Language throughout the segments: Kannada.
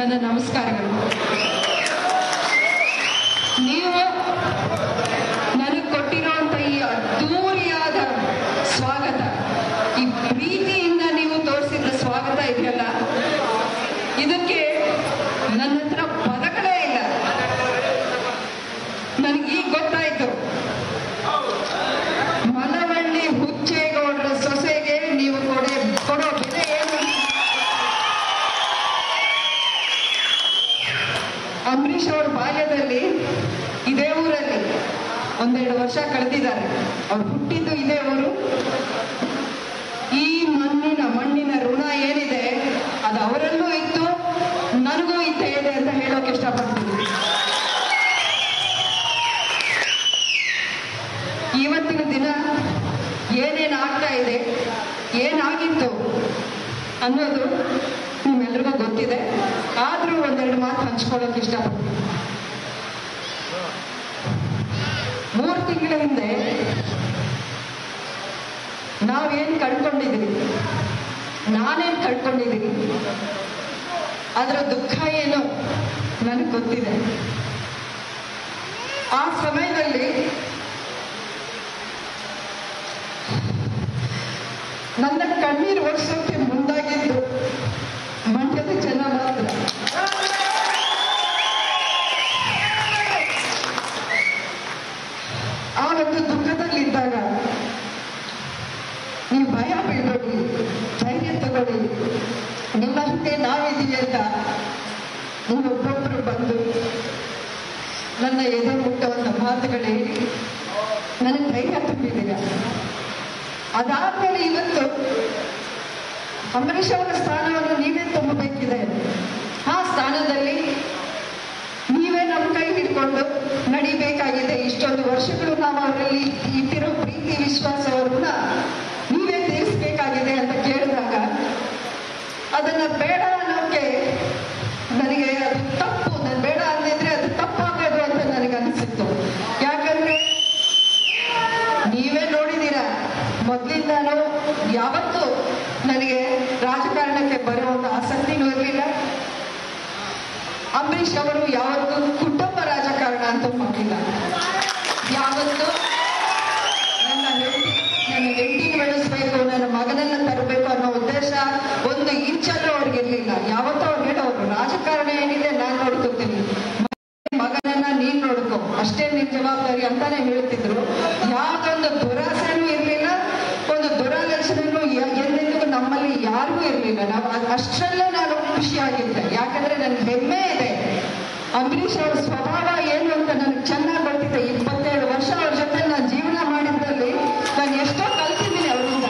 ನನ್ನ ನಮಸ್ಕಾರಗಳು ನೀವು ನನಗೆ ಕೊಟ್ಟಿರುವಂತ ಈ ಅದ್ದೂರಿಯಾದ ಸ್ವಾಗತ ಈ ಪ್ರೀತಿಯಿಂದ ನೀವು ತೋರಿಸಿದ ಸ್ವಾಗತ ಇದೆಯಲ್ಲ ಇದಕ್ಕೆ ನನ್ನ ಹತ್ರ ಪದಗಳೇ ಇಲ್ಲ ನನಗೆ ಈಗ ಗೊತ್ತಾಯ್ತು ಮಲವಳ್ಳಿ ಹುಚ್ಚೇಗೌಡರ ಸೊಸೆಗೆ ನೀವು ಕೊಡೆ ಕೊಡೋ ಬೆಲೆ ಏನು ಅಂತ. ಅಂಬರೀಷ್ ಅವ್ರ ಬಾಲ್ಯದಲ್ಲಿ ಇದೇ ಊರಲ್ಲಿ ಒಂದೆರಡು ವರ್ಷ ಕಳೆದಿದ್ದಾರೆ ಅವ್ರು ಹುಟ್ಟಿದ್ದು ಇದೇ ಊರು ಈ ಮಣ್ಣಿನ ಮಣ್ಣಿನ ಋಣ ಏನಿದೆ ಅದು ಅವರಲ್ಲೂ ಇತ್ತು ನನಗೂ ಇದ್ದೇ ಇದೆ ಅಂತ ಹೇಳೋಕೆ ಇಷ್ಟಪಡ್ತೀನಿ ಇವತ್ತಿನ ದಿನ ಏನೇನು ಆಗ್ತಾ ಇದೆ ಏನಾಗಿತ್ತು ಅನ್ನೋದು ನಿಮ್ಮೆಲ್ರಿಗೂ ಗೊತ್ತಿದೆ ಆದರೂ ಒಂದೆರಡು ಮಾತು ಹಂಚ್ಕೊಳ್ಳೋಕೆ ಇಷ್ಟಪಡ್ತೀನಿ ಮೂರು ತಿಂಗಳ ಹಿಂದೆ ನಾವೇನು ಕಳ್ಕೊಂಡಿದ್ದೀವಿ ನಾನೇನು ಕಳ್ಕೊಂಡಿದ್ದೀನಿ ಅದರ ದುಃಖ ಏನು ನನಗೆ ಗೊತ್ತಿದೆ ಆ ಸಮಯದಲ್ಲಿ ನನ್ನ ಕಣ್ಣೀರು ಒರೆಸೋಕೆ ಮುಂದಾಗಿದ್ದು ಮಂಡ್ಯದ ಜನ ಮಾತ್ರ ಆ ಒಂದು ದುಃಖದಲ್ಲಿದ್ದಾಗ ನೀವು ಭಯ ಬೀಳ್ಬೇಡಿ ಧೈರ್ಯ ತಗೊಳ್ಳಿ ನಿಮ್ಮ ಹಿಂದೆ ನಾವಿದ್ದೀವಿ ಅಂತ ನೀವೊಬ್ಬೊಬ್ಬರು ಬಂದು ನನ್ನ ಎದೆ ಮುಟ್ಟುವಂಥ ಮಾತುಗಳು ಹೇಳಿ ನನಗೆ ಧೈರ್ಯ ತುಂಬಿದ್ದೀರ ಅದಾದ್ಮೇಲೆ ಇವತ್ತು ಅಂಬರೀಷ್ ಅವರ ಸ್ಥಾನವನ್ನು ನೀವೇ ತುಂಬಬೇಕಿದೆ ಆ ಸ್ಥಾನದಲ್ಲಿ ನೀವೇ ನಮ್ಮ ಕೈ ಹಿಡ್ಕೊಂಡು ನಡಿಬೇಕಾಗಿದೆ ಇಷ್ಟೊಂದು ವರ್ಷಗಳು ನಾವು ಅವರಲ್ಲಿ ಇಟ್ಟಿರೋ ಪ್ರೀತಿ ವಿಶ್ವಾಸವನ್ನ ನೀವೇ ತೀರಿಸಬೇಕಾಗಿದೆ ಅಂತ ಕೇಳಿದಾಗ ಅದನ್ನ ಬೇಡ ಅನ್ನೋಕೆ ನನಗೆ ಅದು ತಪ್ಪು ನಾನು ಬೇಡ ಅಂದಿದ್ರೆ ಅದು ತಪ್ಪಾಗೋದು ಅಂತ ನನಗೆ ಅನಿಸಿತ್ತು ಯಾಕಂದ್ರೆ ನೀವೇ ನೋಡಿದ್ದೀರಾ ಮೊದಲಿಂದಾನು ಯಾವತ್ತೂ ನನಗೆ ರಾಜಕಾರಣಕ್ಕೆ ಬರುವಂತ ಆಸಕ್ತಿನೂ ಇರಲಿಲ್ಲ ಅಂಬರೀಷ್ ಅವರು ಯಾವತ್ತೂ ಕುಟುಂಬ ರಾಜಕಾರಣ ಅಂತ ಮಾಡಿಲ್ಲ ಯಾವತ್ತು ನನ್ನ ಹೆಂಡತಿ ನನ್ನ ಹೆಂಡತಿನ ಬೆಳೆಸ್ಬೇಕು ನನ್ನ ಮಗನನ್ನ ತರಬೇಕು ಅನ್ನೋ ಉದ್ದೇಶ ಒಂದು ಇಂಚಲ್ಲೂ ಅವ್ರಿಗಿರ್ಲಿಲ್ಲ ಯಾವತ್ತೂ ಅವ್ರು ಹೇಳೋರು ರಾಜಕಾರಣ ಏನಿದೆ ನಾನು ನೋಡ್ಕೊತೀನಿ ಮಗನನ್ನ ನೀನ್ ನೋಡ್ಕೊ ಅಷ್ಟೇ ನಿನ್ ಜವಾಬ್ದಾರಿ ಅಂತಾನೆ ಹೇಳ್ತಿದ್ರು ಯಾವ್ದೊಂದು ದುರಾಸೆನೂ ಇರ್ಲಿಲ್ಲ ಒಂದು ದುರಾಲೋಚನೆನೂ ಯ- ಎಂದೆಂದಿಗೂ ನಮ್ಮಲ್ಲಿ ಯಾರಿಗೂ ಇರ್ಲಿಲ್ಲ ನಾವು ಅದ್- ಅಷ್ಟರಲ್ಲೇ ನಾನು ಖುಷಿಯಾಗಿದ್ದೆ ಯಾಕಂದ್ರೆ ನನ್ಗೆ ಹೆಮ್ಮೆ ಇದೆ ಅಂಬರೀಷ್ ಅವ್ರ ಸ್ವಭಾವ ಏನು ಅಂತ ನನಗೆ ಚೆನ್ನಾಗಿ ಗೊತ್ತಿದೆ ಇಪ್ಪತ್ತೇಳು ವರ್ಷ ಅವ್ರ ಜೊತೆ ನಾನು ಜೀವನ ಮಾಡಿದ್ದಲ್ಲಿ ನಾನು ಎಷ್ಟೋ ಕಲ್ತಿದ್ದೀನಿ ಅವರಿಂದ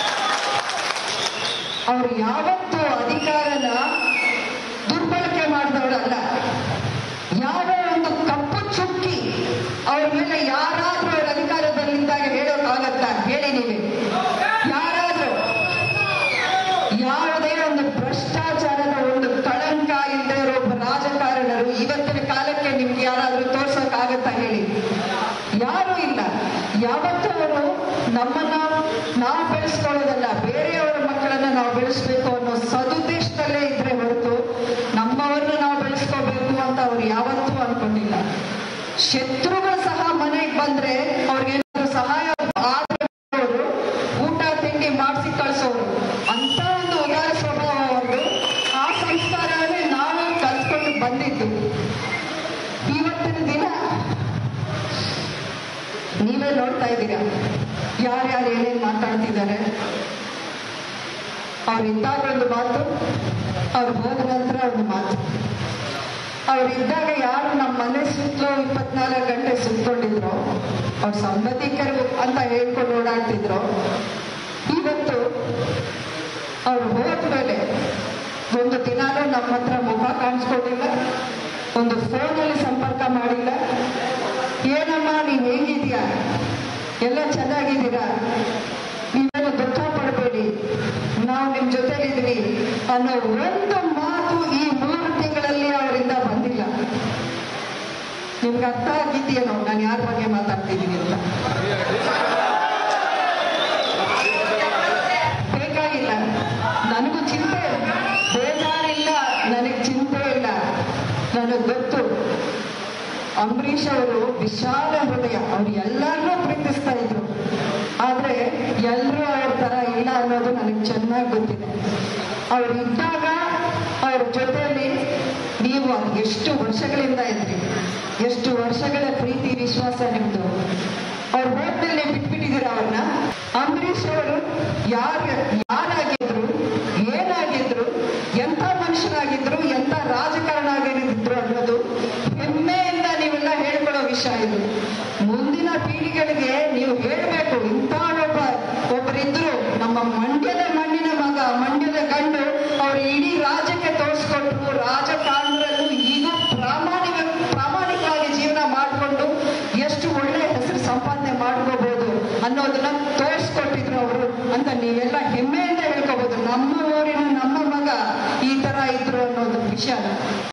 ಅವ್ರು ಯಾವತ್ತೂ ಅಧಿಕಾರನ ದುರ್ಬಳಕೆ ಮಾಡಿದವರಲ್ಲ ಯಾವ ಒಂದು ಕಪ್ಪು ಚುಕ್ಕಿ ಅವ್ರ ಮೇಲೆ ಯಾರಾದ್ರೂ ಅವ್ರ ಅಧಿಕಾರದಲ್ಲಿದ್ದಾಗ ಹೇಳೋಕ್ಕಾಗತ್ತಾ ಹೇಳಿ ನೀವೇ ಯಾರಾದ್ರೂ ಯಾವುದೇ ಒಂದು ಭ್ರಷ್ಟಾಚಾರದ ಒಂದು ಕಳಂಕ ಇಲ್ಲದೆ ಇರೋ ಒಬ್ಬ ರಾಜಕಾರಣರು ಇವತ್ತಿನ ಕಾಲಕ್ಕೆ ನಿಮ್ಗೆ ಯಾರಾದ್ರೂ ತೋರ್ಸೋಕ್ಕಾಗತ್ತಾ ಹೇಳಿ ಯಾರೂ ಇಲ್ಲ ಯಾವತ್ತೂ ಅವರು ನಮ್ಮನ್ನ ನಾವು ಬೆಳೆಸ್ಕೊಳ್ಳೋದಲ್ಲ ಬೇರೆಯವರ ಮಕ್ಕಳನ್ನ ನಾವು ಬೆಳೆಸ್ಬೇಕು ಅನ್ನೋ ಸದುದ್ದೇಶದಲ್ಲೇ ಇದ್ರೆ ಹೊರತು ನಮ್ಮವರನ್ನು ನಾವು ಬೆಳೆಸ್ಕೋಬೇಕು ಅಂತ ಅವ್ರು ಯಾವತ್ತೂ ಅನ್ಕೊಂಡಿಲ್ಲ ಶತ್ರುಗಳು ಸಹ ಮನೆಗೆ ಬಂದ್ರೆ ಅವ್ರಿಗೇನಾದ್ರು ಸಹಾಯ ಆದ್ರೆ ಅವರು ಊಟ ತಿಂಡಿ ಮಾಡಿಸಿ ಕಳ್ಸೋರು ಅಂತ ಒಂದು ಉದಾರ ಸ್ವಭಾವ ಅವ್ರದ್ದು ಆ ಸಂಸ್ಕಾರವನ್ನೇ ನಾವು ಕಲ್ತ್ಕೊಂಡು ಬಂದಿದ್ದು ಇವತ್ತಿನ ದಿನ ನೀವೇ ನೋಡ್ತಾ ಇದ್ದೀರಾ ಯಾರ್ಯಾರು ಏನೇನ್ ಮಾತಾಡ್ತಿದ್ದಾರೆ ಅವ್ರು ಇದ್ದಾಗ ಒಂದು ಮಾತು ಅವ್ರು ಹೋದ ನಂತರ ಒಂದು ಮಾತು ಅವ್ರು ಇದ್ದಾಗ ಯಾರು ನಮ್ಮ ಮನೆ ಸುತ್ತಲೂ ಇಪ್ಪತ್ನಾಲ್ಕು ಗಂಟೆ ಸುತ್ತಕೊಂಡಿದ್ರು ಅವ್ರ ಸಂಬಂಧಿಕರು ಅಂತ ಹೇಳ್ಕೊಂಡು ಓಡಾಡ್ತಿದ್ರು ಇವತ್ತು ಅವ್ರು ಹೋದ್ಮೇಲೆ ಒಂದು ದಿನಾನೂ ನಮ್ಮ ಹತ್ರ ಮುಖ ಕಾಣಿಸ್ಕೊಂಡಿಲ್ಲ ಒಂದು ಫೋನಲ್ಲಿ ಸಂಪರ್ಕ ಮಾಡಿಲ್ಲ ಏನಮ್ಮ ನೀನ್ ಹೇಗಿದ್ಯಾ ಎಲ್ಲ ಚೆನ್ನಾಗಿದ್ದೀರಾ ನೀವೇನು ದುಃಖ ಪಡಬೇಡಿ ನಾವು ನಿಮ್ ಜೊತೆಲಿದ್ವಿ ಅನ್ನೋ ಒಂದು ಮಾತು ಈ ಮೂರು ತಿಂಗಳಲ್ಲಿ ಅವರಿಂದ ಬಂದಿಲ್ಲ ನಿಮ್ಗೆ ಅರ್ಥ ಆಗಿದೆಯೇನೋ ನಾನು ಯಾರ ಬಗ್ಗೆ ಮಾತಾಡ್ತಿದ್ದೀನಿ ಅಂತ ಬೇಕಾಗಿಲ್ಲ ನನಗೂ ಚಿಂತೆ ಬೇಜಾರಿಲ್ಲ ನನಗೆ ಚಿಂತೆ ಇಲ್ಲ ಅಂಬರೀಷ್ ಅವರು ವಿಶಾಲ ಹೃದಯ ಅವ್ರು ಎಲ್ಲರನ್ನೂ ಪ್ರೀತಿಸ್ತಾ ಇದ್ರು ಆದ್ರೆ ಎಲ್ಲರೂ ಅವ್ರ ತರ ಇಲ್ಲ ಅನ್ನೋದು ನನಗೆ ಚೆನ್ನಾಗಿ ಗೊತ್ತಿದೆ ಅವ್ರು ಇದ್ದಾಗ ಅವ್ರ ಜೊತೆಯಲ್ಲಿ ನೀವು ಎಷ್ಟು ವರ್ಷಗಳಿಂದ ಇದ್ರಿ ಎಷ್ಟು ವರ್ಷಗಳ ಪ್ರೀತಿ ವಿಶ್ವಾಸ ನಿಮ್ದು ಅವ್ರು ಹೋದ್ಮೇಲೆ ಬಿಟ್ಬಿಟ್ಟಿದ್ದೀರ ಅವ್ರನ್ನ ಅಂಬರೀಷ್ ಅವರು ಯಾರ ಯಾರಾಗಿದ್ರು ಏನಾಗಿದ್ರು ಎಂಥ ಮನುಷ್ಯರಾಗಿದ್ರು ಎಂಥ ರಾಜಕಾರಣ ಆಗಿದ್ರು ಅನ್ನೋದು ಹೆಮ್ಮೆಯಿಂದ ನೀವೆಲ್ಲ ಹೇಳ್ಕೊಳ್ಳೋ ವಿಷಯ ಇದು ಮುಂದಿನ ಪೀಳಿಗೆಗಳಿಗೆ ನೀವು ಹೇಳ್ಬೇಕು ಇಂಥ ಒಬ್ಬ ಒಬ್ಬರಿದ್ರು ನಮ್ಮ ಮಂಡ್ಯದ ಮಣ್ಣಿನ ಮಗ ಮಂಡ್ಯದ ಗಂಡು ಅವ್ರು ಇಡೀ ರಾಜ್ಯಕ್ಕೆ ತೋರಿಸ್ಕೊಟ್ರು ರಾಜಕಾರಣದಲ್ಲೂ ಈಗ ಪ್ರಾಮಾಣಿಕ ಪ್ರಾಮಾಣಿಕವಾಗಿ ಜೀವನ ಮಾಡಿಕೊಂಡು ಎಷ್ಟು ಒಳ್ಳೆ ಹೆಸರು ಸಂಪಾದನೆ ಮಾಡ್ಕೋಬಹುದು ಅನ್ನೋದನ್ನ ತೋರಿಸ್ಕೊಟ್ಟಿದ್ರು ಅವರು ಅಂತ ನೀವೆಲ್ಲ ಹೆಮ್ಮೆಯಿಂದ ಹೇಳ್ಕೋಬಹುದು ನಮ್ಮ ಊರಿನ ನಮ್ಮ ಮಗ ಈ ತರ ಇದ್ರು ಅನ್ನೋದು ವಿಷಯ